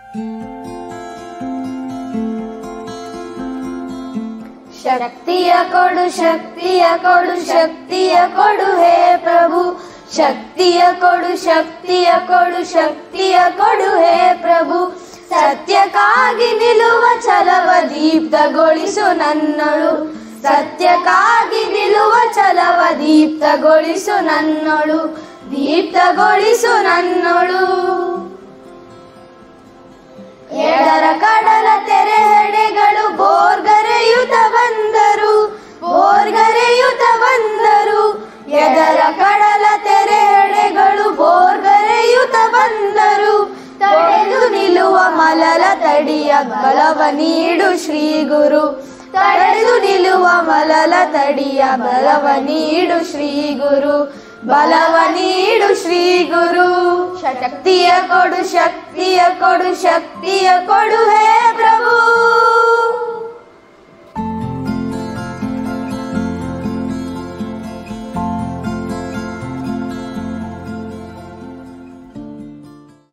ಶಕ್ತಿಯ ಕೊಡು ಶಕ್ತಿಯ ಕೊಡು ಶಕ್ತಿಯ ಕೊಡು ಹೇ ಪ್ರಭು ಶಕ್ತಿಯ ಕೊಡು ಶಕ್ತಿಯ ಕೊಡು ಶಕ್ತಿಯ ಕೊಡು ಹೇ ಪ್ರಭು ಸತ್ಯಕ್ಕಾಗಿ ನಿಲ್ಲುವ ಛಲವ ದೀಪ್ತಗೊಳಿಸು ನನ್ನಳು ಸತ್ಯಕ್ಕಾಗಿ ನಿಲ್ಲುವ ಛಲವ ದೀಪ್ತಗೊಳಿಸು ನನ್ನಳು ದೀಪ್ತಗೊಳಿಸು ನನ್ನಳು ಎಡರ ಕಡಲ ತೆರೆ ಹೆಡೆಗಳು ಬೋರ್ಗರೆಯುತ ಬಂದರು ಬೋರ್ಗರೆಯುತ ಬಂದರು ಎದರ ಕಡಲ ತೆರೆ ಹೆಡೆಗಳು ಬೋರ್ಗರೆಯುತ ಬಂದರು ತಡೆದು ನಿಲ್ಲುವ ಮಲಲ ತಡಿಯ ಬಲವ ನೀಡು ಶ್ರೀ ಗುರು ತಡೆದು ನಿಲ್ಲುವ ಮಲಲ ತಡಿಯ ಬಲವ ನೀಡು ಶ್ರೀ ಗುರು ಬಲವ ನೀಡು ಶ್ರೀ ಗುರು ಶಕ್ತಿಯ ಕೊಡು ಶಕ್ತಿಯ ಕೊಡು ಶಕ್ತಿಯ ಕೊಡು ಹೇ ಪ್ರಭು